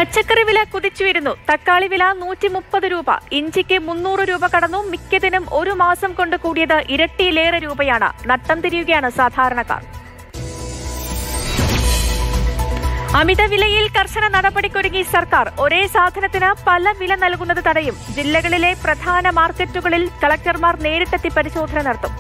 പച്ചക്കറി വില കുതിച്ചുയരുന്നു തക്കാളി വില നൂറ്റി മുപ്പത് രൂപ ഇഞ്ചിക്ക് മുന്നൂറ് രൂപ കടന്നു മിക്കതിനും ഒരു മാസം കൊണ്ട് കൂടിയത് ഇരട്ടിയിലേറെ രൂപയാണ് നട്ടം തിരിയുകയാണ് സാധാരണക്കാർ അമിത വിലയിൽ കർശന നടപടിക്കൊരുങ്ങി സർക്കാർ ഒരേ സാധനത്തിന് പല വില നൽകുന്നത് തടയും ജില്ലകളിലെ പ്രധാന മാർക്കറ്റുകളിൽ കളക്ടർമാർ നേരിട്ടെത്തി പരിശോധന നടത്തും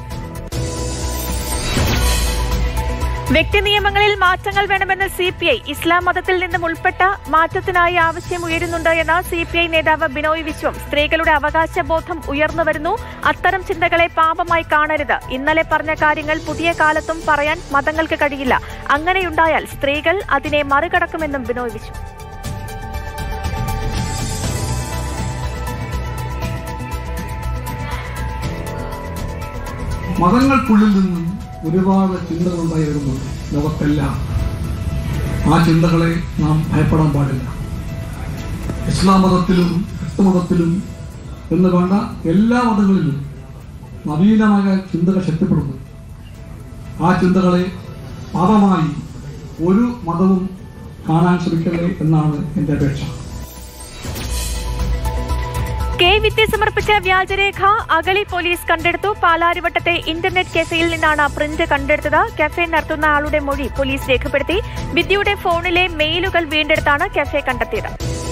വ്യക്തി നിയമങ്ങളിൽ മാറ്റങ്ങൾ വേണമെന്ന് സി പി ഐ ഇസ്ലാം മതത്തിൽ നിന്നും ഉൾപ്പെട്ട മാറ്റത്തിനായി ആവശ്യം ഉയരുന്നുണ്ട് എന്ന് സി പി ഐ നേതാവ് ബിനോയ് വിശ്വം സ്ത്രീകളുടെ അവകാശബോധം ഉയർന്നു വരുന്നു അത്തരം ചിന്തകളെ പാപമായി കാണരുത് ഇന്നലെ പറഞ്ഞ കാര്യങ്ങൾ പുതിയ കാലത്തും പറയാൻ മതങ്ങൾക്ക് കഴിയില്ല അങ്ങനെയുണ്ടായാൽ സ്ത്രീകൾ അതിനെ മറികടക്കുമെന്നും ബിനോയ് വിശ്വം മതങ്ങൾക്കുള്ളിൽ നിന്നും ഒരുപാട് ചിന്തകൾ ഉണ്ടായി വരുന്നുണ്ട് ലോകത്തെല്ലാം ആ ചിന്തകളെ നാം ഭയപ്പെടാൻ പാടില്ല ഇസ്ലാം മതത്തിലും ക്രിസ്തുമതത്തിലും എന്ന് വേണ്ട എല്ലാ മതങ്ങളിലും നവീനമായ ചിന്തകൾ ശക്തിപ്പെടുന്നു ആ ചിന്തകളെ പാപമായി ഒരു മതവും കാണാൻ ശ്രമിക്കല്ലേ എന്നാണ് എൻ്റെ അപേക്ഷ കെ വിദ്യ സമർപ്പിച്ച വ്യാജരേഖ അഗളി പോലീസ് കണ്ടെടുത്തു പാലാരിവട്ടത്തെ ഇന്റർനെറ്റ് കഫേയിൽ നിന്നാണ് പ്രിന്റ് കണ്ടെടുത്തത് കഫേ നടത്തുന്ന ആളുടെ മൊഴി പോലീസ് രേഖപ്പെടുത്തി വിദ്യയുടെ ഫോണിലെ മെയിലുകൾ വീണ്ടെടുത്താണ് കഫേ കണ്ടെത്തിയത്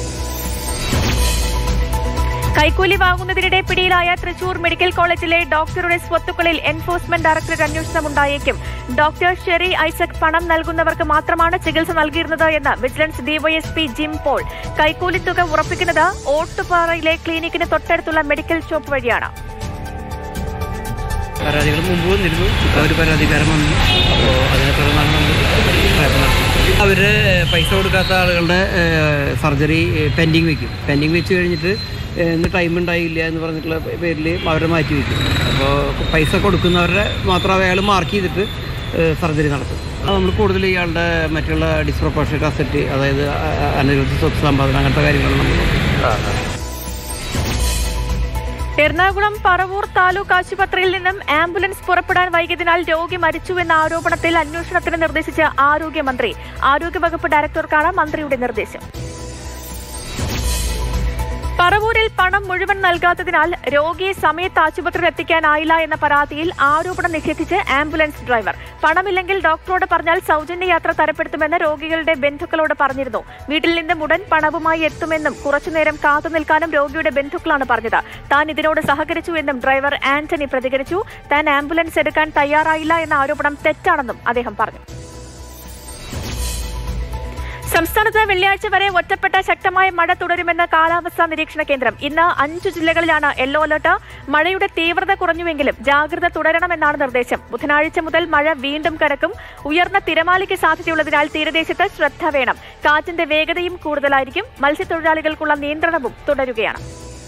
കൈക്കൂലി വാങ്ങുന്നതിനിടെ പിടിയിലായ തൃശൂർ മെഡിക്കൽ കോളേജിലെ ഡോക്ടറുടെ സ്വത്തുക്കളിൽ എൻഫോഴ്സ്മെന്റ് ഡയറക്ടറേറ്റ് അന്വേഷണം ഉണ്ടായേക്കും ഡോക്ടർ ഷെറി ഐസക് പണം നൽകുന്നവർക്ക് മാത്രമാണ് ചികിത്സ നൽകിയിരുന്നത് എന്ന് വിജിലൻസ് ഡിവൈഎസ്പി ജിം പോൾ കൈക്കൂലി തുക ഉറപ്പിക്കുന്നത് ഓട്ടുപാറയിലെ ക്ലിനിക്കിന് തൊട്ടടുത്തുള്ള മെഡിക്കൽ ഷോപ്പ് വഴിയാണ് പരാതികൾ മുമ്പ് വന്നിരുന്നു ഇപ്പോൾ ഒരു പരാതിക്കാരൻ വന്നു അപ്പോൾ അതിനെ തുടർന്നാണ് നമ്മൾ പ്രയത്നം നടത്തുന്നത് അവർ പൈസ കൊടുക്കാത്ത ആളുകളുടെ സർജറി പെൻഡിങ് വെക്കും പെൻഡിങ് വെച്ച് കഴിഞ്ഞിട്ട് ഏഹ്, ഇന്ന് ടൈം ഉണ്ടായില്ല എന്ന് പറഞ്ഞിട്ടുള്ള പേരിൽ അവരെ മാറ്റി വയ്ക്കും അപ്പോൾ പൈസ കൊടുക്കുന്നവരുടെ മാത്രം അയാൾ മാർക്ക് ചെയ്തിട്ട് സർജറി നടത്തും അത് നമ്മൾ കൂടുതൽ ഇയാളുടെ മറ്റുള്ള ഡിസ്പ്രപ്പോർഷനറ്റ് അസറ്റ് അതായത് അ- അ- അനധികൃത സ്വത്ത് സമ്പാദനം അങ്ങനത്തെ കാര്യങ്ങൾ നമ്മൾ നോക്കും എറണാകുളം പറവൂർ താലൂക്ക് ആശുപത്രിയിൽ നിന്നും ആംബുലൻസ് പുറപ്പെടാൻ വൈകിയതിനാൽ രോഗി മരിച്ചുവെന്ന ആരോപണത്തിൽ അന്വേഷണത്തിന് നിർദ്ദേശിച്ച ആരോഗ്യമന്ത്രി ആരോഗ്യവകുപ്പ് ഡയറക്ടർക്കാണ് മന്ത്രിയുടെ നിർദ്ദേശം പറവൂരിൽ പണം മുഴുവൻ നൽകാത്തതിനാൽ രോഗിയെ സമയത്ത് ആശുപത്രിയിൽ എത്തിക്കാനായില്ല എന്ന പരാതിയിൽ ആരോപണം നിഷേധിച്ച് ആംബുലൻസ് ഡ്രൈവർ പണമില്ലെങ്കിൽ ഡോക്ടറോട് പറഞ്ഞാൽ സൗജന്യ യാത്ര തരപ്പെടുത്തുമെന്ന് രോഗികളുടെ ബന്ധുക്കളോട് പറഞ്ഞിരുന്നു വീട്ടിൽ നിന്നും ഉടൻ പണവുമായി എത്തുമെന്നും കുറച്ചുനേരം കാത്തു നിൽക്കാനും രോഗിയുടെ ബന്ധുക്കളാണ് പറഞ്ഞത് താൻ ഇതിനോട് സഹകരിച്ചു എന്നും ഡ്രൈവർ ആന്റണി പ്രതികരിച്ചു താൻ ആംബുലൻസ് എടുക്കാൻ തയ്യാറായില്ല എന്ന ആരോപണം തെറ്റാണെന്നും അദ്ദേഹം പറഞ്ഞു സംസ്ഥാനത്ത് വെള്ളിയാഴ്ച വരെ ഒറ്റപ്പെട്ട ശക്തമായ മഴ തുടരുമെന്ന് കാലാവസ്ഥാ നിരീക്ഷണ കേന്ദ്രം ഇന്ന് അഞ്ചു ജില്ലകളിലാണ് യെല്ലോ അലർട്ട് മഴയുടെ തീവ്രത കുറഞ്ഞുവെങ്കിലും ജാഗ്രത തുടരണമെന്നാണ് നിർദ്ദേശം ബുധനാഴ്ച മുതൽ മഴ വീണ്ടും കടക്കും ഉയർന്ന തിരമാലയ്ക്ക് സാധ്യതയുള്ളതിനാൽ തീരദേശത്ത് ശ്രദ്ധ വേണം കാറ്റിന്റെ വേഗതയും കൂടുതലായിരിക്കും മത്സ്യത്തൊഴിലാളികൾക്കുള്ള നിയന്ത്രണവും തുടരുകയാണ്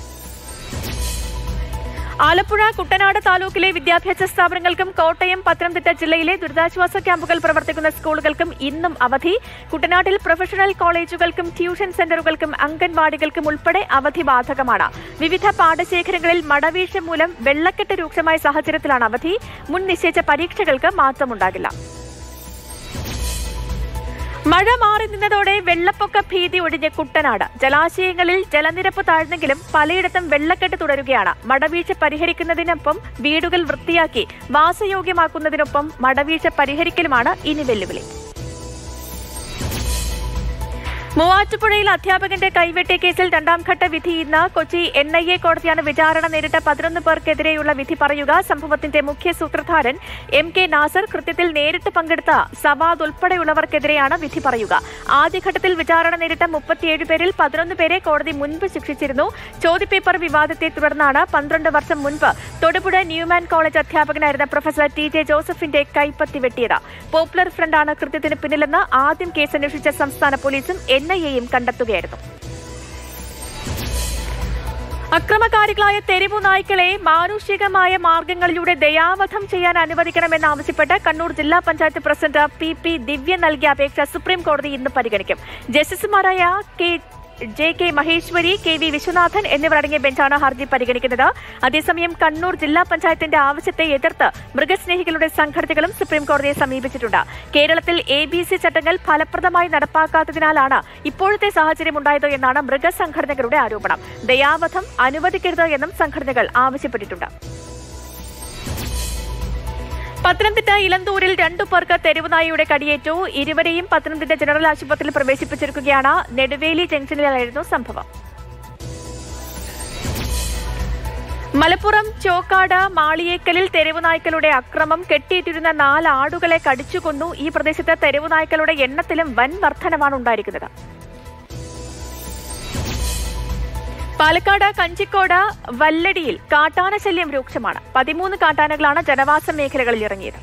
ആലപ്പുഴ കുട്ടനാട് താലൂക്കിലെ വിദ്യാഭ്യാസ സ്ഥാപനങ്ങൾക്കും കോട്ടയം പത്തനംതിട്ട ജില്ലയിലെ ദുരിതാശ്വാസ ക്യാമ്പുകൾ പ്രവർത്തിക്കുന്ന സ്കൂളുകൾക്കും ഇന്നും അവധി കുട്ടനാട്ടിൽ പ്രൊഫഷണൽ കോളേജുകൾക്കും ട്യൂഷൻ സെന്ററുകൾക്കും അംഗൻവാടികൾക്കും ഉൾപ്പെടെ അവധി ബാധകമാണ് വിവിധ പാടശേഖരങ്ങളിൽ മടവീഴ്ച മൂലം വെള്ളക്കെട്ട് രൂക്ഷമായ സാഹചര്യത്തിലാണ് അവധി മുൻ നിശ്ചയിച്ച പരീക്ഷകൾക്ക് മാറ്റമുണ്ടാകില്ല മഴ മാറി നിന്നതോടെ വെള്ളപ്പൊക്ക ഭീതി ഒഴിഞ്ഞ് കുട്ടനാട് ജലാശയങ്ങളിൽ ജലനിരപ്പ് താഴ്ന്നെങ്കിലും പലയിടത്തും വെള്ളക്കെട്ട് തുടരുകയാണ് മടവീഴ്ച പരിഹരിക്കുന്നതിനൊപ്പം വീടുകൾ വൃത്തിയാക്കി വാസയോഗ്യമാക്കുന്നതിനൊപ്പം മടവീഴ്ച പരിഹരിക്കലുമാണ് ഇനി വെല്ലുവിളി മൂവാറ്റുപുഴയിൽ അധ്യാപകന്റെ കൈവെട്ടിയ കേസിൽ രണ്ടാംഘട്ട വിധി ഇന്ന് കൊച്ചി എൻ ഐ എ കോടതിയാണ് വിചാരണ നേരിട്ട പതിനൊന്ന് പേർക്കെതിരെയുള്ള വിധി പറയുക സംഭവത്തിന്റെ മുഖ്യ സൂത്രധാരൻ എം കെ നാസർ കൃത്യത്തിൽ നേരിട്ട് പങ്കെടുത്ത സവാദ് ഉൾപ്പെടെയുള്ളവർക്കെതിരെയാണ് വിധി പറയുക ആദ്യഘട്ടത്തിൽ വിചാരണ നേരിട്ട മുപ്പത്തിയേഴ് പേരിൽ പതിനൊന്ന് പേരെ കോടതി മുൻപ് ശിക്ഷിച്ചിരുന്നു ചോദ്യപേപ്പർ വിവാദത്തെ തുടർന്നാണ് പന്ത്രണ്ട് വർഷം മുൻപ് തൊടുപുഴ ന്യൂമാൻ കോളേജ് അധ്യാപകനായിരുന്ന പ്രൊഫസർ ടി ജെ ജോസഫിന്റെ കൈപ്പത്തി വെട്ടിയത് പോപ്പുലർ ഫ്രണ്ടാണ് കൃത്യത്തിന് പിന്നിലെന്ന് ആദ്യം കേസ് അന്വേഷിച്ച സംസ്ഥാന പോലീസും എൻ ഐ എയും കണ്ടെത്തുകയായിരുന്നു അക്രമകാരികളായ തെരുവു നായ്ക്കളെ മാനുഷികമായ മാർഗങ്ങളിലൂടെ ദയാവധം ചെയ്യാൻ അനുവദിക്കണമെന്നാവശ്യപ്പെട്ട് കണ്ണൂർ ജില്ലാ panchayat president P P Divya നൽകിയ അപേക്ഷ സുപ്രീം കോടതി ഇന്ന് പരിഗണിക്കും ജസ്റ്റിസുമാരായ K J K Maheshwari K V Viswanathan എന്നിവരടങ്ങിയ ബെഞ്ചാണ് ഹർജി പരിഗണിക്കുന്നത് അതേസമയം കണ്ണൂർ ജില്ലാ പഞ്ചായത്തിന്റെ ആവശ്യത്തെ എതിർത്ത് മൃഗസ്നേഹികളുടെ സംഘടനകളും സുപ്രീംകോടതിയെ സമീപിച്ചിട്ടുണ്ട് കേരളത്തിൽ എ ബി സി ചട്ടങ്ങൾ ഫലപ്രദമായി നടപ്പാക്കാത്തതിനാലാണ് ഇപ്പോഴത്തെ സാഹചര്യം ഉണ്ടായത് എന്നാണ് മൃഗസംഘടനകളുടെ ആരോപണം ദയാവധം അനുവദിക്കരുത് എന്നും സംഘടനകൾ ആവശ്യപ്പെട്ടിട്ടുണ്ട് പത്തനംതിട്ട ഇലന്തൂരിൽ രണ്ടു പേർക്ക് തെരുവുനായയുടെ കടിയേറ്റു ഇരുവരെയും പത്തനംതിട്ട ജനറൽ ആശുപത്രിയിൽ പ്രവേശിപ്പിച്ചിരിക്കുകയാണ് നെടുവേലി ജംഗ്ഷനിലായിരുന്നു സംഭവം മലപ്പുറം ചോക്കാട് മാളിയേക്കലിൽ തെരുവുനായ്ക്കളുടെ അക്രമം കെട്ടിയിട്ടിരുന്ന നാല് ആടുകളെ കടിച്ചുകൊന്നു ഈ പ്രദേശത്ത് തെരുവുനായ്ക്കളുടെ എണ്ണത്തിലും വൻ വർധനമാണ് ഉണ്ടായിരിക്കുന്നത് പാലക്കാട് കഞ്ചിക്കോട് വല്ലടിയിൽ കാട്ടാന ശല്യം രൂക്ഷമാണ് പതിമൂന്ന് കാട്ടാനകളാണ് ജനവാസ മേഖലകളിൽ ഇറങ്ങിയത്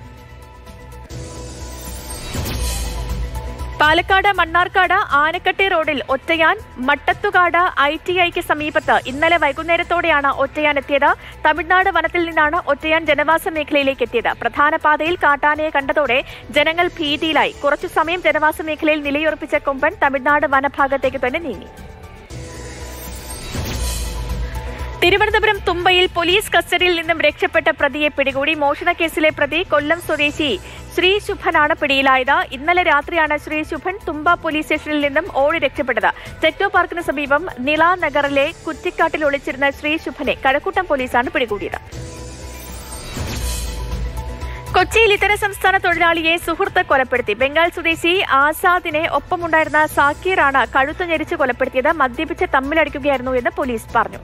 പാലക്കാട് മണ്ണാർക്കാട് ആനക്കട്ടി റോഡിൽ ഒറ്റയാൻ മട്ടത്തുകാട് ഐ ടി ഐക്ക് സമീപത്ത് ഇന്നലെ വൈകുന്നേരത്തോടെയാണ് ഒറ്റയാൻ എത്തിയത് തമിഴ്നാട് വനത്തിൽ നിന്നാണ് ഒറ്റയാൻ ജനവാസ മേഖലയിലേക്ക് എത്തിയത് പ്രധാന പാതയിൽ കാട്ടാനയെ കണ്ടതോടെ ജനങ്ങൾ ഭീതിയിലായി കുറച്ചു സമയം ജനവാസ മേഖലയിൽ നിലയുറപ്പിച്ച കൊമ്പൻ തമിഴ്നാട് വനഭാഗത്തേക്ക് തന്നെ നീങ്ങി തിരുവനന്തപുരം തുമ്പയിൽ പോലീസ് കസ്റ്റഡിയിൽ നിന്നും രക്ഷപ്പെട്ട പ്രതിയെ പിടികൂടി മോഷണക്കേസിലെ പ്രതി കൊല്ലം സ്വദേശി ശ്രീ ശുഭനാണ് പിടിയിലായത് ഇന്നലെ രാത്രിയാണ് ശ്രീ ശുഭൻ തുമ്പ പോലീസ് സ്റ്റേഷനിൽ നിന്നും ഓടി രക്ഷപ്പെട്ടത് ടെക്നോ പാർക്കിന് സമീപം നിള നഗറിലെ കുറ്റിക്കാട്ടിൽ ഒളിച്ചിരുന്ന ശ്രീ ശുഭനെ കഴക്കൂട്ടം പോലീസാണ് പിടികൂടിയത് കൊച്ചിയിൽ ഇതര സംസ്ഥാന തൊഴിലാളിയെ സുഹൃത്ത് കൊലപ്പെടുത്തി ബംഗാൾ സ്വദേശി ആസാദിനെ ഒപ്പമുണ്ടായിരുന്ന സാക്കീറാണ് കഴുത്തു ഞെരിച്ച് കൊലപ്പെടുത്തിയത് മദ്യപിച്ച് തമ്മിലടിക്കുകയായിരുന്നു എന്ന് പോലീസ് പറഞ്ഞു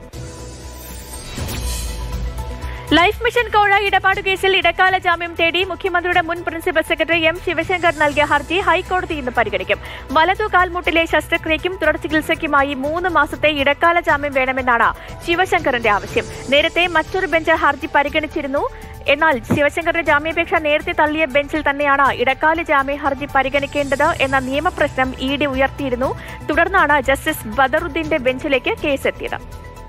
ലൈഫ് മിഷൻ കോഴ ഇടപാട് കേസിൽ ഇടക്കാല ജാമ്യം തേടി മുഖ്യമന്ത്രിയുടെ മുൻ പ്രിൻസിപ്പൽ സെക്രട്ടറി എം ശിവശങ്കർ നൽകിയ ഹർജി ഹൈക്കോടതി ഇന്ന് പരിഗണിക്കും വലതു കാൽമുട്ടിലെ ശസ്ത്രക്രിയയ്ക്കും തുടർ ചികിത്സയ്ക്കുമായി മൂന്ന് മാസത്തെ ഇടക്കാല ജാമ്യം വേണമെന്നാണ് ശിവശങ്കറിന്റെ ആവശ്യം നേരത്തെ മറ്റൊരു ബെഞ്ച് ഹർജി പരിഗണിച്ചിരുന്നു എന്നാൽ ശിവശങ്കറിന്റെ ജാമ്യാപേക്ഷ നേരത്തെ തള്ളിയ ബെഞ്ചിൽ തന്നെയാണ് ഇടക്കാല ജാമ്യ ഹർജി പരിഗണിക്കേണ്ടത് എന്ന നിയമപ്രശ്നം ഇ ഡി ഉയർത്തിയിരുന്നു തുടർന്നാണ് ജസ്റ്റിസ് ബദറുദ്ദീന്റെ ബെഞ്ചിലേക്ക് കേസെത്തിയത്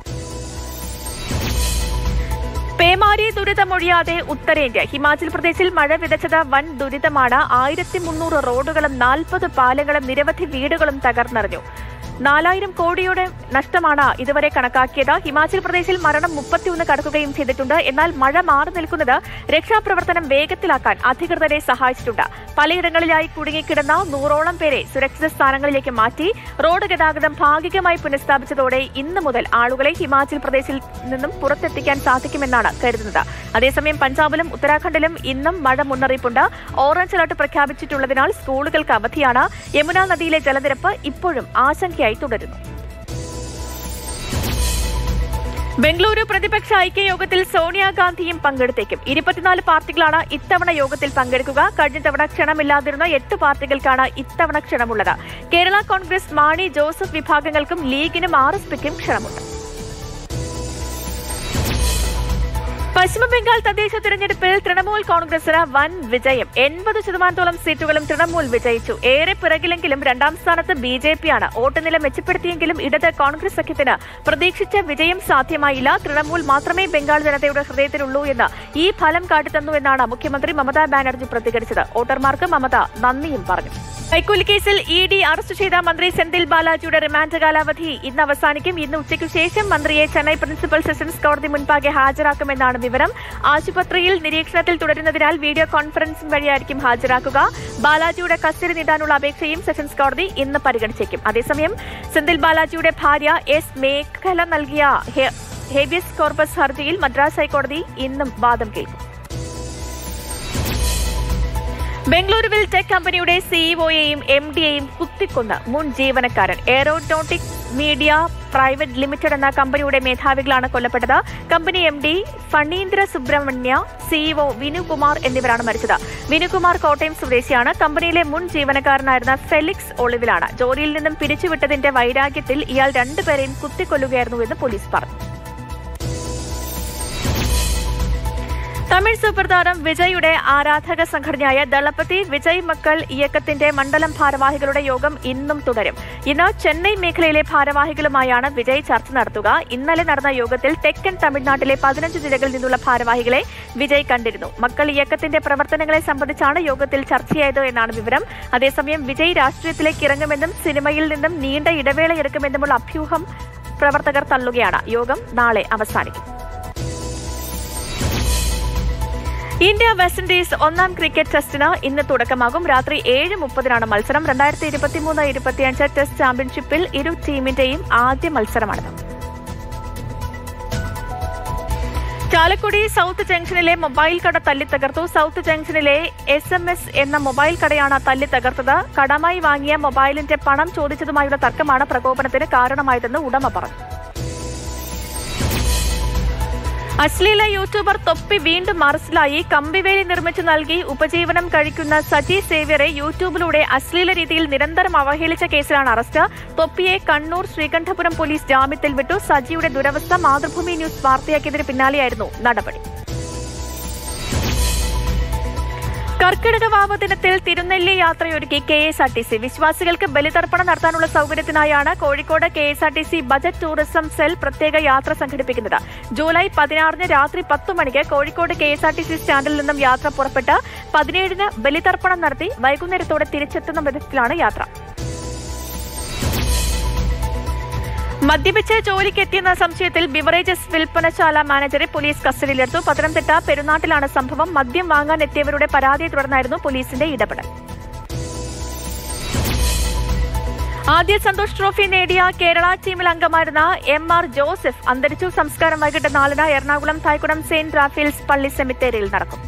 പേമാരി ദുരിതമൊഴിയാതെ ഉത്തരേന്ത്യ ഹിമാചൽ പ്രദേശിൽ മഴ വിതച്ചത് വൻ ദുരിതമാണ് ആയിരത്തി മുന്നൂറ് റോഡുകളും നാൽപ്പത് പാലങ്ങളും നിരവധി വീടുകളും തകർന്നറിഞ്ഞു നാലായിരം കോടിയുടെ നഷ്ടമാണ് ഇതുവരെ കണക്കാക്കിയത് ഹിമാചൽ പ്രദേശിൽ മരണം മുപ്പത്തിയൊന്ന് കടക്കുകയും ചെയ്തിട്ടുണ്ട് എന്നാൽ മഴ മാറി നിൽക്കുന്നത് രക്ഷാപ്രവർത്തനം വേഗത്തിലാക്കാൻ അധികൃതരെ സഹായിച്ചിട്ടുണ്ട് പലയിടങ്ങളിലായി കുടുങ്ങിക്കിടന്ന നൂറോളം പേരെ സുരക്ഷിത സ്ഥാനങ്ങളിലേക്ക് മാറ്റി റോഡ് ഗതാഗതം ഭാഗികമായി പുനഃസ്ഥാപിച്ചതോടെ ഇന്ന് മുതൽ ആളുകളെ ഹിമാചൽ പ്രദേശിൽ നിന്നും പുറത്തെത്തിക്കാൻ സാധിക്കുമെന്നാണ് കരുതുന്നത് അതേസമയം പഞ്ചാബിലും ഉത്തരാഖണ്ഡിലും ഇന്നും മഴ മുന്നറിയിപ്പുണ്ട് ഓറഞ്ച് അലർട്ട് പ്രഖ്യാപിച്ചിട്ടുള്ളതിനാൽ സ്കൂളുകൾക്ക് അവധിയാണ് യമുന നദിയിലെ ജലനിരപ്പ് ഇപ്പോഴും ആശങ്കയായി തുടരുന്നു ബംഗളൂരു പ്രതിപക്ഷ ഐക്യയോഗത്തിൽ സോണിയാഗാന്ധിയും പങ്കെടുത്തേക്കും ഇരുപത്തിനാല് പാർട്ടികളാണ് ഇത്തവണ യോഗത്തിൽ പങ്കെടുക്കുക കഴിഞ്ഞ തവണ ക്ഷണമില്ലാതിരുന്ന എട്ട് പാർട്ടികൾക്കാണ് ഇത്തവണ ക്ഷണമുള്ളത് കേരള കോൺഗ്രസ് മാണി ജോസഫ് വിഭാഗങ്ങൾക്കും ലീഗിനും ആർ എസ് പിക്കും ക്ഷണമുണ്ട് പശ്ചിമബംഗാൾ തദ്ദേശ തിരഞ്ഞെടുപ്പിൽ തൃണമൂൽ കോൺഗ്രസിന് വൻ വിജയം എൺപത് ശതമാനത്തോളം സീറ്റുകളും തൃണമൂൽ വിജയിച്ചു ഏറെ പിറകിലെങ്കിലും രണ്ടാം സ്ഥാനത്ത് ബി ജെ പിയാണ് വോട്ടുനില മെച്ചപ്പെടുത്തിയെങ്കിലും ഇടത് കോൺഗ്രസ് സഖ്യത്തിന് പ്രതീക്ഷിച്ച വിജയം സാധ്യമായില്ല തൃണമൂൽ മാത്രമേ ബംഗാൾ ജനതയുടെ ഹൃദയത്തിലുള്ളൂ എന്ന് ഈ ഫലം കാട്ടിത്തന്നു എന്നാണ് മുഖ്യമന്ത്രി മമതാ ബാനർജി പ്രതികരിച്ചത് വോട്ടർമാർക്ക് മമത നന്ദിയും പറഞ്ഞു കൈക്കൂലി കേസിൽ ഇ ഡി അറസ്റ്റ് ചെയ്ത മന്ത്രി സെന്തിൽ ബാലാജിയുടെ റിമാൻഡ് കാലാവധി ഇന്ന് അവസാനിക്കും ഇന്ന് ഉച്ചയ്ക്കു ശേഷം മന്ത്രിയെ ചെന്നൈ പ്രിൻസിപ്പൽ സെഷൻസ് കോടതി മുൻപാകെ ഹാജരാക്കുമെന്നാണ് വിവരം ആശുപത്രിയിൽ നിരീക്ഷണത്തിൽ തുടരുന്നതിനാൽ വീഡിയോ കോൺഫറൻസിംഗ് വഴിയായിരിക്കും ഹാജരാക്കുക ബാലാജിയുടെ കസ്റ്റഡി നീട്ടാനുള്ള അപേക്ഷയും സെഷൻസ് കോടതി ഇന്ന് പരിഗണിച്ചേക്കും അതേസമയം സെന്തിൽ ബാലാജിയുടെ ഭാര്യ എസ് മേഖല നൽകിയ ഹെ- ഹേബിയസ് കോർപ്പസ് ഹർജിയിൽ മദ്രാസ് ഹൈക്കോടതി ഇന്നും വാദം കേൾക്കും ബംഗളൂരുവിൽ ടെക് കമ്പനിയുടെ സിഇഒയെയും എം ഡിയെയും കുത്തിക്കൊന്ന മുൻ ജീവനക്കാരൻ എയറോനോട്ടിക് മീഡിയ പ്രൈവറ്റ് ലിമിറ്റഡ് എന്ന കമ്പനിയുടെ മേധാവികളാണ് കൊല്ലപ്പെട്ടത് കമ്പനി M D Phanindra Subrahmanya CEO Vinukumar എന്നിവരാണ് മരിച്ചത് വിനുകുമാർ കോട്ടയം സ്വദേശിയാണ് കമ്പനിയിലെ മുൻ ജീവനക്കാരനായിരുന്ന ഫെലിക്സ് ഒളിവിലാണ് ജോലിയിൽ നിന്നും പിരിച്ചുവിട്ടതിന്റെ വൈരാഗ്യത്തിൽ ഇയാൾ രണ്ടുപേരെയും കുത്തിക്കൊല്ലുകയായിരുന്നുവെന്ന് പോലീസ് പറഞ്ഞു തമിഴ് സൂപ്പർ താരം വിജയുടെ ആരാധക സംഘടനയായ ദളപതി വിജയ് മക്കൾ ഇയക്കത്തിന്റെ മണ്ഡലം ഭാരവാഹികളുടെ യോഗം ഇന്നും തുടരും ഇന്ന് ചെന്നൈ മേഖലയിലെ ഭാരവാഹികളുമായാണ് വിജയ് ചർച്ച നടത്തുക ഇന്നലെ നടന്ന യോഗത്തിൽ തെക്കൻ തമിഴ്നാട്ടിലെ പതിനഞ്ച് ജില്ലകളിൽ നിന്നുള്ള ഭാരവാഹികളെ വിജയ് കണ്ടിരുന്നു മക്കൾ ഇയക്കത്തിന്റെ പ്രവർത്തനങ്ങളെ സംബന്ധിച്ചാണ് യോഗത്തിൽ ചർച്ചയായത് എന്നാണ് വിവരം അതേസമയം വിജയ് രാഷ്ട്രീയത്തിലേക്ക് ഇറങ്ങുമെന്നും സിനിമയിൽ നിന്നും നീണ്ട ഇടവേള എടുക്കുമെന്നുമുള്ള അഭ്യൂഹം പ്രവർത്തകർ തള്ളുകയാണ് യോഗം നാളെ അവസാനിക്കും ഇന്ത്യ വെസ്റ്റ് ഇൻഡീസ് ഒന്നാം ക്രിക്കറ്റ് ടെസ്റ്റിന് ഇന്ന് തുടക്കമാകും രാത്രി ഏഴ് മുപ്പതിനാണ് മത്സരം രണ്ടായിരത്തി ഇരുപത്തിമൂന്ന് ഇരുപത്തിയഞ്ച് ടെസ്റ്റ് ചാമ്പ്യൻഷിപ്പിൽ ഇരു ടീമിന്റെയും ആദ്യ മത്സരമാണിത് ചാലക്കുടി സൗത്ത് ജംഗ്ഷനിലെ മൊബൈൽ കട തല്ലിത്തകർത്തു സൗത്ത് ജംഗ്ഷനിലെ എസ് എം എസ് എന്ന മൊബൈൽ കടയാണ് തല്ലിത്തകർത്തത് കടമായി വാങ്ങിയ മൊബൈലിന്റെ പണം ചോദിച്ചതുമായുള്ള തർക്കമാണ് പ്രകോപനത്തിന് കാരണമായതെന്ന് ഉടമ പറഞ്ഞു അശ്ലീല യൂട്യൂബർ തൊപ്പി വീണ്ടും അറസ്റ്റിലായി കമ്പിവേലി നിർമ്മിച്ചു നൽകി ഉപജീവനം കഴിക്കുന്ന സജി സേവ്യറെ യൂട്യൂബിലൂടെ അശ്ലീല രീതിയിൽ നിരന്തരം അവഹേളിച്ച കേസിലാണ് അറസ്റ്റ് തൊപ്പിയെ കണ്ണൂർ ശ്രീകണ്ഠപുരം പോലീസ് ജാമ്യത്തിൽ വിട്ടു സജിയുടെ ദുരവസ്ഥ മാതൃഭൂമി ന്യൂസ് വാർത്തയാക്കിയതിന് പിന്നാലെയായിരുന്നു നടപടി കർക്കിടക വാവ് ദിനത്തിൽ തിരുനെല്ലി യാത്രയൊരുക്കി K S R T C വിശ്വാസികൾക്ക് ബലിതർപ്പണം നടത്താനുള്ള സൗകര്യത്തിനായാണ് Kozhikode K S R T C budget tourism cell പ്രത്യേക യാത്ര സംഘടിപ്പിക്കുന്നത് ജൂലൈ പതിനാറിന് രാത്രി പത്തു മണിക്ക് Kozhikode K S R T C സ്റ്റാൻഡിൽ നിന്നും യാത്ര പുറപ്പെട്ട് പതിനേഴിന് ബലിതർപ്പണം നടത്തി വൈകുന്നേരത്തോടെ തിരിച്ചെത്തുന്ന വിധത്തിലാണ് യാത്ര മദ്യപിച്ച് ജോലിക്കെത്തിയെന്ന സംശയത്തിൽ ബിവറേജസ് വിൽപ്പനശാല മാനേജറെ പോലീസ് കസ്റ്റഡിയിലെടുത്തു പത്തനംതിട്ട പെരുന്നാട്ടിലാണ് സംഭവം മദ്യം വാങ്ങാൻ എത്തിയവരുടെ പരാതിയെ തുടർന്നായിരുന്നു പോലീസിന്റെ ഇടപെടൽ ആദ്യ സന്തോഷ് ട്രോഫി നേടിയ കേരള ടീമിൽ അംഗമായിരുന്ന എം ആർ ജോസഫ് അന്തരിച്ചു സംസ്കാരം വൈകിട്ട് നാലിന് എറണാകുളം തായ്ക്കുടം സെയിന്റ് റാഫേൽസ് പള്ളി സെമിത്തേരിയിൽ നടക്കും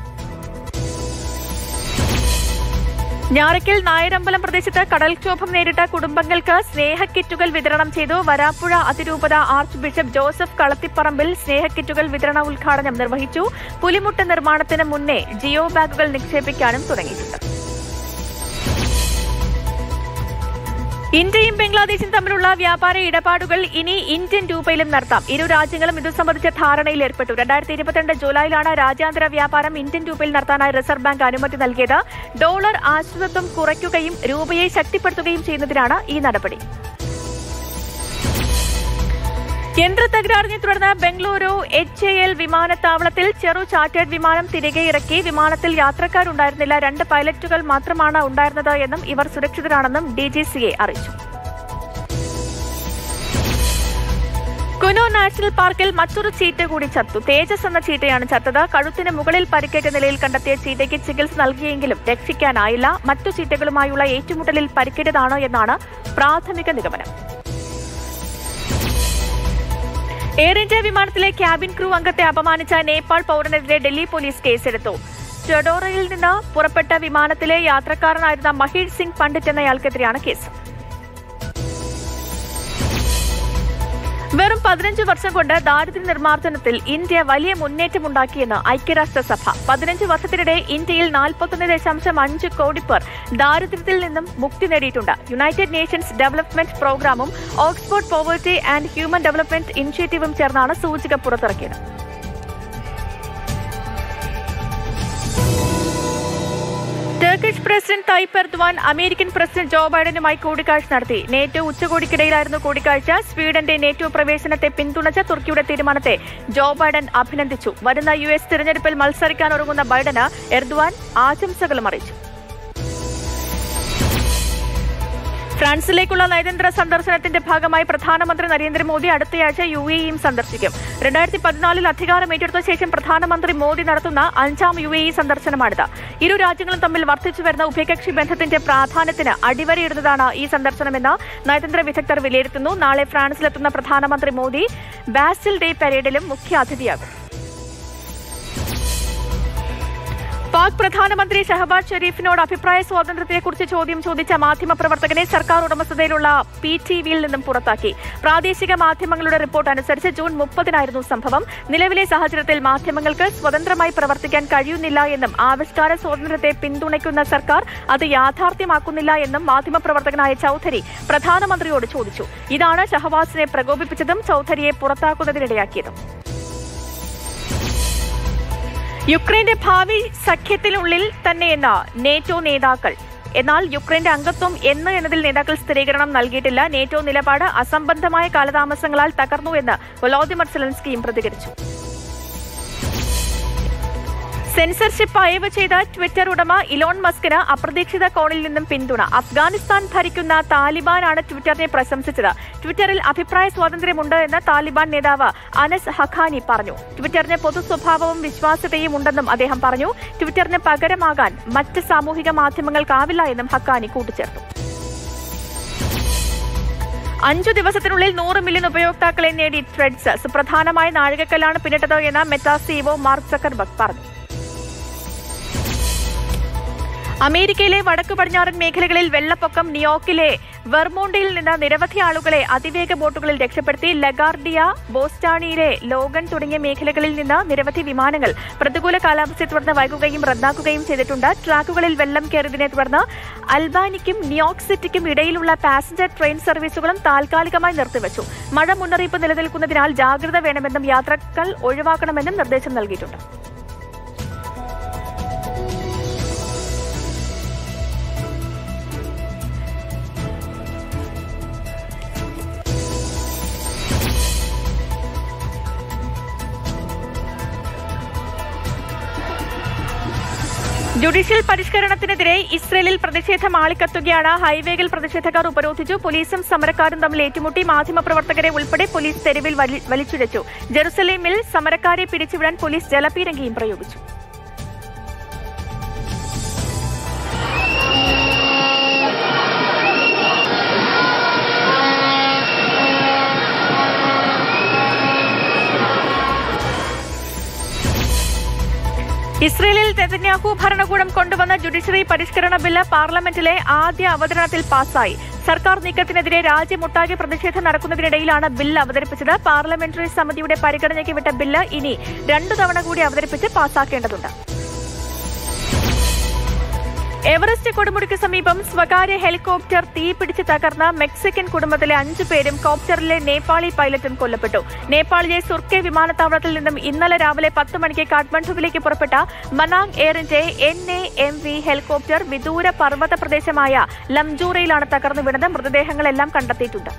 ഞാറയ്ക്കൽ നായരമ്പലം പ്രദേശത്ത് കടൽക്ഷോഭം നേരിട്ട കുടുംബങ്ങൾക്ക് സ്നേഹക്കിറ്റുകൾ വിതരണം ചെയ്തു വരാപ്പുഴ അതിരൂപത ആർച്ച് ബിഷപ്പ് ജോസഫ് കളത്തിപ്പറമ്പിൽ സ്നേഹക്കിറ്റുകൾ വിതരണ ഉദ്ഘാടനം നിർവഹിച്ചു പുലിമുട്ട് നിർമ്മാണത്തിന് മുന്നേ ജിയോ ബാഗുകൾ നിക്ഷേപിക്കാനും തുടങ്ങിയിട്ടുണ്ട് ഇന്ത്യയും ബംഗ്ലാദേശും തമ്മിലുള്ള വ്യാപാര ഇടപാടുകൾ ഇനി ഇന്ത്യൻ രൂപയിലും നടത്താം ഇരു രാജ്യങ്ങളും ഇതു സംബന്ധിച്ച ധാരണയിൽ ഏർപ്പെട്ടു രണ്ടായിരത്തി ഇരുപത്തിരണ്ട് ജൂലൈയിലാണ് രാജ്യാന്തര വ്യാപാരം ഇന്ത്യൻ രൂപയിൽ നടത്താനായി റിസർവ് ബാങ്ക് അനുമതി നൽകിയത് ഡോളർ ആശ്രിതത്വം കുറയ്ക്കുകയും രൂപയെ ശക്തിപ്പെടുത്തുകയും ചെയ്യുന്നതിനാണ് ഈ നടപടി യന്ത്ര തകരാറിനെ തുടർന്ന് ബംഗളൂരു എച്ച് എ എൽ വിമാനത്താവളത്തിൽ ചെറു ചാർട്ടേഡ് വിമാനം തിരികെ ഇറക്കി വിമാനത്തിൽ യാത്രക്കാരുണ്ടായിരുന്നില്ല രണ്ട് പൈലറ്റുകൾ മാത്രമാണ് ഉണ്ടായിരുന്നത് എന്നും ഇവർ സുരക്ഷിതരാണെന്നും ഡി ജി സിയെ അറിയിച്ചു കുനു നാഷണൽ പാർക്കിൽ മറ്റൊരു ചീറ്റ കൂടി ചത്തു തേജസ് എന്ന ചീറ്റയാണ് ചത്തത് കഴുത്തിന് മുകളിൽ പരിക്കേറ്റ നിലയിൽ കണ്ടെത്തിയ ചീറ്റയ്ക്ക് ചികിത്സ നൽകിയെങ്കിലും രക്ഷിക്കാനായില്ല മറ്റു ചീറ്റകളുമായുള്ള ഏറ്റുമുട്ടലിൽ പരിക്കേറ്റതാണ് എന്നാണ് പ്രാഥമിക നിഗമനം എയർ ഇന്ത്യ വിമാനത്തിലെ ക്യാബിൻ ക്രൂ അംഗത്തെ അപമാനിച്ച നേപ്പാൾ പൗരനെതിരെ ഡൽഹി പോലീസ് കേസെടുത്തു ടെഡോറയിൽ നിന്ന് പുറപ്പെട്ട വിമാനത്തിലെ യാത്രക്കാരനായിരുന്ന മഹീഷ് സിംഗ് പണ്ഡിറ്റ് എന്നയാൾക്കെതിരെയാണ് കേസ് വെറും പതിനഞ്ച് വർഷം കൊണ്ട് ദാരിദ്ര്യ നിർമ്മാർജ്ജനത്തിൽ ഇന്ത്യ വലിയ മുന്നേറ്റമുണ്ടാക്കിയെന്ന് ഐക്യരാഷ്ട്രസഭ പതിനഞ്ച് വർഷത്തിനിടെ ഇന്ത്യയിൽ നാൽപ്പത്തൊന്ന് ദശാംശം അഞ്ച് കോടി പേർ ദാരിദ്ര്യത്തിൽ നിന്നും മുക്തി നേടിയിട്ടുണ്ട് യുണൈറ്റഡ് നേഷൻസ് ഡെവലപ്മെന്റ് പ്രോഗ്രാമും Oxford poverty and human development ഇനിഷ്യേറ്റീവും ചേർന്നാണ് സൂചിക പുറത്തിറക്കിയത് Turkish president Tayyip Erdogan American president Joe ബൈഡനുമായി കൂടിക്കാഴ്ച നടത്തി നേറ്റോ ഉച്ചകോടിക്കിടയിലായിരുന്നു കൂടിക്കാഴ്ച സ്വീഡന്റെ നേറ്റോ പ്രവേശനത്തെ പിന്തുണച്ച തുർക്കിയുടെ തീരുമാനത്തെ ജോ ബൈഡൻ അഭിനന്ദിച്ചു വരുന്ന യു എസ് തിരഞ്ഞെടുപ്പിൽ മത്സരിക്കാനൊരുങ്ങുന്ന ബൈഡന് എർദ്വാൻ ആശംസകളും അറിയിച്ചു ഫ്രാൻസിലേക്കുള്ള നയതന്ത്ര സന്ദർശനത്തിന്റെ ഭാഗമായി പ്രധാനമന്ത്രി നരേന്ദ്രമോദി അടുത്തയാഴ്ച യു എയും സന്ദർശിക്കും രണ്ടായിരത്തി പതിനാലിൽ അധികാരം ഏറ്റെടുത്ത ശേഷം പ്രധാനമന്ത്രി മോദി നടത്തുന്ന അഞ്ചാം യു എ സന്ദർശനമാണിത് ഇരു രാജ്യങ്ങളും തമ്മിൽ വർദ്ധിച്ചു വരുന്ന ഉഭയകക്ഷി ബന്ധത്തിന്റെ പ്രാധാന്യത്തിന് അടിവരയിടുന്നതാണ് ഈ സന്ദർശനമെന്ന് നയതന്ത്ര വിദഗ്ധർ വിലയിരുത്തുന്നു നാളെ ഫ്രാൻസിലെത്തുന്ന പ്രധാനമന്ത്രി മോദി ബാസിൽ ഡേ പരേഡിലും മുഖ്യാതിഥിയാകും പാക് പ്രധാനമന്ത്രി ഷഹബാസ് ഷെരീഫിനോട് അഭിപ്രായ സ്വാതന്ത്ര്യത്തെക്കുറിച്ച് ചോദ്യം ചോദിച്ച മാധ്യമപ്രവർത്തകനെ സർക്കാർ ഉടമസ്ഥതയിലുള്ള പി ടി വിയിൽ നിന്നും പുറത്താക്കി പ്രാദേശിക മാധ്യമങ്ങളുടെ റിപ്പോർട്ട് അനുസരിച്ച് ജൂൺ മുപ്പതിനായിരുന്നു സംഭവം നിലവിലെ സാഹചര്യത്തിൽ മാധ്യമങ്ങൾക്ക് സ്വതന്ത്രമായി പ്രവർത്തിക്കാൻ കഴിയുന്നില്ല എന്നും ആവിഷ്കാര സ്വാതന്ത്ര്യത്തെ പിന്തുണയ്ക്കുന്ന സർക്കാർ അത് യാഥാർത്ഥ്യമാക്കുന്നില്ല എന്നും മാധ്യമപ്രവർത്തകനായ ചൌധരി പ്രധാനമന്ത്രിയോട് ചോദിച്ചു ഇതാണ് ഷഹബാസിനെ പ്രകോപിപ്പിച്ചതും ചൌധരിയെ പുറത്താക്കുന്നതിനിടയാക്കിയതും യുക്രൈന്റെ ഭാവി സഖ്യത്തിനുള്ളിൽ തന്നെയെന്ന് നേറ്റോ നേതാക്കൾ എന്നാൽ യുക്രൈന്റെ അംഗത്വം എന്ന് എന്നതിൽ നേതാക്കൾ സ്ഥിരീകരണം നൽകിയിട്ടില്ല നേറ്റോ നിലപാട് അസംബന്ധമായ കാലതാമസങ്ങളാൽ തകർന്നുവെന്ന് വൊളോദിമർ സെലൻസ്കിയും പ്രതികരിച്ചു സെൻസർഷിപ്പ് അയവ് ചെയ്ത ട്വിറ്റർ ഉടമ ഇലോൺ മസ്കിന് അപ്രതീക്ഷിത കോണിൽ നിന്നും പിന്തുണ അഫ്ഗാനിസ്ഥാൻ ഭരിക്കുന്ന താലിബാനാണ് ട്വിറ്ററിനെ പ്രശംസിച്ചത് ട്വിറ്ററിൽ അഭിപ്രായ സ്വാതന്ത്ര്യമുണ്ട് എന്ന് താലിബാൻ നേതാവ് അനസ് ഹഖാനി പറഞ്ഞു ട്വിറ്ററിന് പൊതു സ്വഭാവവും വിശ്വാസ്യതയും ഉണ്ടെന്നും അദ്ദേഹം പറഞ്ഞു ട്വിറ്ററിന് പകരമാകാൻ മറ്റ് സാമൂഹിക മാധ്യമങ്ങൾക്കാവില്ല എന്നും ഹക്കാനി കൂട്ടിച്ചേർത്തു അഞ്ചു ദിവസത്തിനുള്ളിൽ നൂറ് മില്യൺ ഉപയോക്താക്കളെ നേടി ത്രെഡ്സ് സുപ്രധാനമായ നാഴികക്കല്ലാണ് പിന്നിട്ടത് എന്ന് മെറ്റാ സിഇഒ മാർക്ക് സക്കർബർഗ് പറഞ്ഞു അമേരിക്കയിലെ വടക്കു പടിഞ്ഞാറൻ മേഖലകളിൽ വെള്ളപ്പൊക്കം ന്യൂയോർക്കിലെ വെർമോണ്ടിൽ നിന്ന് നിരവധി ആളുകളെ അതിവേഗ ബോട്ടുകളിൽ രക്ഷപ്പെടുത്തി ലഗാർഡിയ ബോസ്റ്റാണിയിലെ ലോഗൻ തുടങ്ങിയ മേഖലകളിൽ നിന്ന് നിരവധി വിമാനങ്ങൾ പ്രതികൂല കാലാവസ്ഥയെ തുടർന്ന് വൈകുകയും റദ്ദാക്കുകയും ചെയ്തിട്ടുണ്ട് ട്രാക്കുകളിൽ വെള്ളം കയറിയതിനെ തുടർന്ന് അൽബാനിക്കും ന്യൂയോർക്ക് സിറ്റിക്കും ഇടയിലുള്ള പാസഞ്ചർ ട്രെയിൻ സർവീസുകളും താൽക്കാലികമായി നിർത്തിവച്ചു മഴ മുന്നറിയിപ്പ് നിലനിൽക്കുന്നതിനാൽ ജാഗ്രത വേണമെന്നും യാത്രകൾ ഒഴിവാക്കണമെന്നും നിർദ്ദേശം നൽകിയിട്ടുണ്ട് ജുഡീഷ്യൽ പരിഷ്കരണത്തിനെതിരെ ഇസ്രയേലിൽ പ്രതിഷേധം ആളിക്കത്തുകയാണ് ഹൈവേയിൽ പ്രതിഷേധക്കാർ ഉപരോധിച്ചു പോലീസും സമരക്കാരും തമ്മിൽ ഏറ്റുമുട്ടി മാധ്യമപ്രവർത്തകരെ ഉൾപ്പെടെ പോലീസ് തെരുവിൽ വലി- വലിച്ചിഴച്ചു ജെറുസലേമിൽ സമരക്കാരെ പിരിച്ചുവിടാൻ പോലീസ് ജലപീരങ്കിയും പ്രയോഗിച്ചു ഇസ്രയേലിൽ നെതന്യാഹു ഭരണകൂടം കൊണ്ടുവന്ന ജുഡീഷ്യറി പരിഷ്കരണ ബില്ല് പാർലമെന്റിലെ ആദ്യ അവതരണത്തിൽ പാസായി സർക്കാർ നീക്കത്തിനെതിരെ രാജ്യമൊട്ടാകെ പ്രതിഷേധം നടക്കുന്നതിനിടയിലാണ് ബില്ല് അവതരിപ്പിച്ചത് പാർലമെന്ററി സമിതിയുടെ പരിഗണനയ്ക്ക് വിട്ട ബില്ല് ഇനി രണ്ടു തവണ കൂടി അവതരിപ്പിച്ച് പാസാക്കേണ്ടതുണ്ട് എവറസ്റ്റ് കൊടുമുടിക്ക് സമീപം സ്വകാര്യ ഹെലികോപ്റ്റർ തീപിടിച്ച് തകർന്ന മെക്സിക്കൻ കുടുംബത്തിലെ അഞ്ചു പേരും കോപ്റ്ററിലെ നേപ്പാളി പൈലറ്റും കൊല്ലപ്പെട്ടു നേപ്പാളിലെ സുർക്കെ വിമാനത്താവളത്തിൽ നിന്നും ഇന്നലെ രാവിലെ പത്ത് മണിക്ക് കാഠ്മണ്ഡുവിലേക്ക് പുറപ്പെട്ട മനാങ് എയറിന്റെ N A M V helicopter വിദൂര പർവ്വത പ്രദേശമായ ലംജൂറയിലാണ് തകർന്നു വീണത് മൃതദേഹങ്ങളെല്ലാം കണ്ടെത്തിയിട്ടുണ്ട്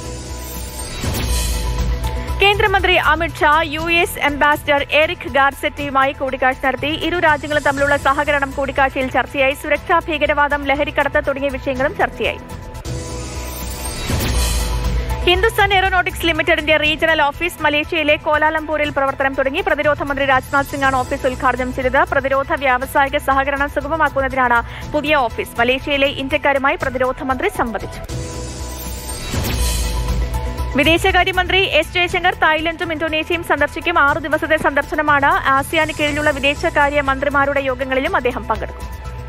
കേന്ദ്രമന്ത്രി Amit Shah U S ambassador Eric ഗാർസെറ്റിയുമായി കൂടിക്കാഴ്ച നടത്തി ഇരു രാജ്യങ്ങളും തമ്മിലുള്ള സഹകരണം കൂടിക്കാഴ്ചയിൽ ചർച്ചയായി സുരക്ഷാ ഭീകരവാദം ലഹരിക്കടത്ത് തുടങ്ങിയ വിഷയങ്ങളും ചർച്ചയായി ഹിന്ദുസ്ഥാൻ എയറോനോട്ടിക്സ് ലിമിറ്റഡിന്റെ റീജിയണൽ ഓഫീസ് മലേഷ്യയിലെ കോലാലംപൂരിൽ പ്രവർത്തനം തുടങ്ങി പ്രതിരോധ മന്ത്രി രാജ്നാഥ് സിംഗാണ് ഓഫീസ് ഉദ്ഘാടനം ചെയ്തത് പ്രതിരോധ വ്യാവസായിക സഹകരണം സുഗമമാക്കുന്നതിനാണ് പുതിയ ഓഫീസ് മലേഷ്യയിലെ ഇന്ത്യക്കാരുമായി പ്രതിരോധ മന്ത്രി സംവദിച്ചു വിദേശകാര്യമന്ത്രി എസ് ജയശങ്കർ തായ്ലൻഡും ഇന്തോനേഷ്യയും സന്ദർശിക്കും ആറു ദിവസത്തെ സന്ദർശനമാണ് ആസിയാന് കീഴിലുള്ള വിദേശകാര്യ മന്ത്രിമാരുടെ യോഗങ്ങളിലും അദ്ദേഹം പങ്കെടുക്കും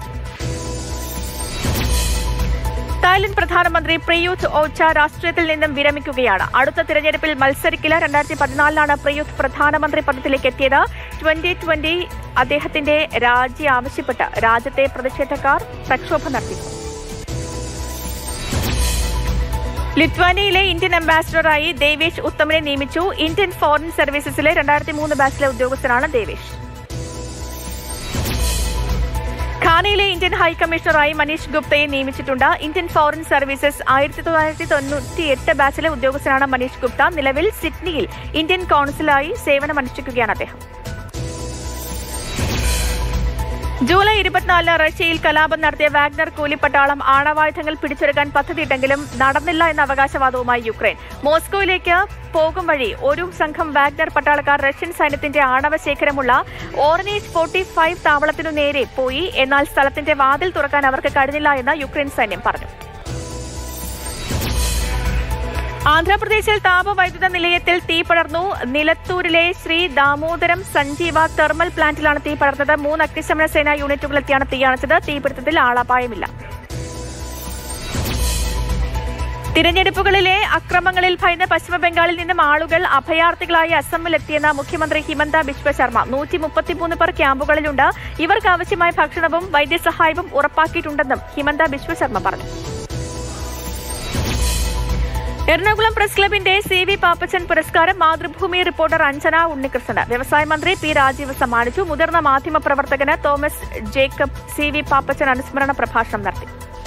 തായ്ലൻഡ് പ്രധാനമന്ത്രി പ്രയൂത്ത് ഓച്ച രാഷ്ട്രീയത്തിൽ നിന്നും വിരമിക്കുകയാണ് അടുത്ത തിരഞ്ഞെടുപ്പിൽ മത്സരിക്കില്ല രണ്ടായിരത്തി പതിനാലിലാണ് പ്രയൂത്ത് പ്രധാനമന്ത്രി പദത്തിലേക്ക് എത്തിയത് ട്വന്റി ട്വന്റി അദ്ദേഹത്തിന്റെ രാജി ആവശ്യപ്പെട്ട് രാജ്യത്തെ പ്രതിഷേധക്കാർ പ്രക്ഷോഭം നടത്തിയിരുന്നു ലിത്വാനിയയിലെ ഇന്ത്യൻ അംബാസിഡറായി ദേവേഷ് ഉത്തമിനെ നിയമിച്ചു ഇന്ത്യൻ ഫോറിൻ സർവീസസിലെ രണ്ടായിരത്തി മൂന്ന് ബാച്ചിലെ ഉദ്യോഗസ്ഥനാണ് ദേവേഷ് ഖാനയിലെ ഇന്ത്യൻ ഹൈക്കമ്മീഷണറായി മനീഷ് ഗുപ്തയെ നിയമിച്ചിട്ടുണ്ട് ഇന്ത്യൻ ഫോറിൻ സർവീസസ് ആയിരത്തി തൊള്ളായിരത്തി തൊണ്ണൂറ്റി എട്ട് ബാച്ചിലെ ഉദ്യോഗസ്ഥനാണ് മനീഷ് ഗുപ്ത നിലവിൽ സിഡ്നിയിൽ ഇന്ത്യൻ കൌൺസിലായി സേവനമനുഷ്ഠിക്കുകയാണ് അദ്ദേഹം ജൂലൈ ഇരുപത്തിനാലിന് റഷ്യയിൽ കലാപം നടത്തിയ വാഗ്നർ കൂലിപ്പട്ടാളം ആണവായുധങ്ങൾ പിടിച്ചെടുക്കാൻ പദ്ധതിയിട്ടെങ്കിലും നടന്നില്ല എന്ന അവകാശവാദവുമായി യുക്രൈൻ മോസ്കോയിലേക്ക് പോകും വഴി ഒരു സംഘം വാഗ്നർ പട്ടാളക്കാർ റഷ്യൻ സൈന്യത്തിന്റെ ആണവ ശേഖരമുള്ള ഓർനേജ് ഫോർട്ടി ഫൈവ് താവളത്തിനു നേരെ പോയി എന്നാൽ സ്ഥലത്തിന്റെ വാതിൽ തുറക്കാൻ അവർക്ക് കഴിഞ്ഞില്ല എന്ന് യുക്രൈൻ സൈന്യം പറഞ്ഞു ആന്ധ്രാപ്രദേശിൽ താപവൈദ്യുത നിലയത്തിൽ തീ പടർന്നു നിലത്തൂരിലെ ശ്രീ ദാമോദരം സഞ്ജീവ തെർമൽ പ്ലാന്റിലാണ് തീ പടർന്നത് മൂന്ന് അഗ്നിശമന സേനാ യൂണിറ്റുകൾ എത്തിയാണ് തീയണച്ചത് തീപിടുത്തത്തിൽ ആളപായമില്ല തിരഞ്ഞെടുപ്പുകളിലെ അക്രമങ്ങളിൽ ഭയന്ന് പശ്ചിമബംഗാളിൽ നിന്നും ആളുകൾ അഭയാർത്ഥികളായി അസമിലെത്തിയെന്ന് മുഖ്യമന്ത്രി ഹിമന്ത ബിശ്വ ശർമ്മ നൂറ്റി മുപ്പത്തിമൂന്ന് പേർ ക്യാമ്പുകളിലുണ്ട് ഇവർക്ക് ആവശ്യമായ ഭക്ഷണവും വൈദ്യസഹായവും ഉറപ്പാക്കിയിട്ടുണ്ടെന്നും ഹിമന്ത ബിശ്വ ശർമ്മ പറഞ്ഞു എറണാകുളം പ്രസ് ക്ലബിന്റെ സി വി പാപ്പച്ചൻ പുരസ്കാരം മാതൃഭൂമി റിപ്പോർട്ടർ അഞ്ജന ഉണ്ണികൃഷ്ണന് വ്യവസായ മന്ത്രി പി രാജീവ് സമ്മാനിച്ചു മുതിർന്ന മാധ്യമ പ്രവർത്തകന് Thomas Jacob C V Pappachan അനുസ്മരണ പ്രഭാഷണം നടത്തി